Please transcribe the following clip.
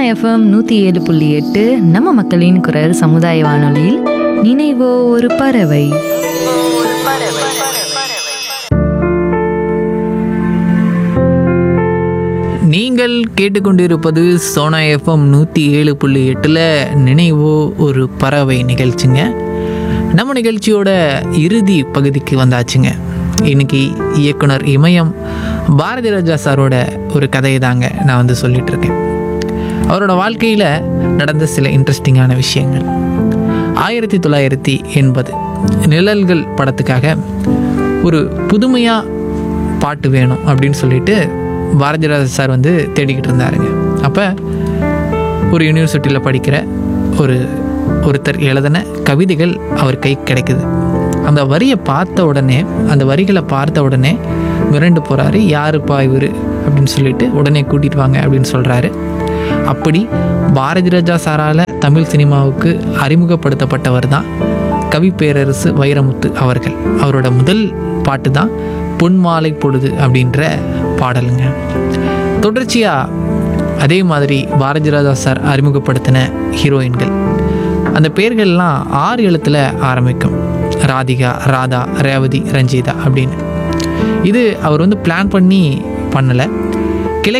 FM நூற்றி ஏழு புள்ளி எட்டு நம்ம மக்களின் குரல் சமுதாய வானொலியில் நினைவோ ஒரு பறவை நீங்கள் கேட்டுக்கொண்டிருப்பது சோனா எஃப்எம் நூற்றி ஏழு புள்ளி எட்டில் நினைவோ ஒரு பறவை நிகழ்ச்சிங்க நம்ம நிகழ்ச்சியோட இறுதி பகுதிக்கு வந்தாச்சுங்க இன்னைக்கு இயக்குனர் இமயம் பாரதி ராஜா சாரோட ஒரு கதையை தாங்க நான் வந்து சொல்லிட்டு இருக்கேன் அவரோட வாழ்க்கையில் நடந்த சில இன்ட்ரெஸ்டிங்கான விஷயங்கள் ஆயிரத்தி தொள்ளாயிரத்தி எண்பது நிழல்கள் படத்துக்காக ஒரு புதுமையாக பாட்டு வேணும் அப்படின்னு சொல்லிட்டு பாரதிராஜ சார் வந்து தேடிக்கிட்டு இருந்தாருங்க அப்போ ஒரு யூனிவர்சிட்டியில் படிக்கிற ஒரு ஒருத்தர் எழுதின கவிதைகள் அவர் கை கிடைக்குது அந்த வரியை பார்த்த உடனே அந்த வரிகளை பார்த்த உடனே மிரண்டு போகிறாரு யாருப்பா இவர் அப்படின்னு சொல்லிட்டு உடனே கூட்டிட்டு வாங்க அப்படின்னு சொல்கிறாரு அப்படி பாரதி ராஜா சாரால் தமிழ் சினிமாவுக்கு அறிமுகப்படுத்தப்பட்டவர் தான் கவி பேரரசு வைரமுத்து அவர்கள் அவரோட முதல் பாட்டு தான் பொன்மாலை பொழுது அப்படின்ற பாடலுங்க தொடர்ச்சியாக அதே மாதிரி பாரதி ராஜா சார் அறிமுகப்படுத்தின ஹீரோயின்கள் அந்த பேர்கள்லாம் ஆறு எழுத்தில் ஆரம்பிக்கும் ராதிகா ராதா ரேவதி ரஞ்சிதா அப்படின்னு இது அவர் வந்து பிளான் பண்ணி பண்ணலை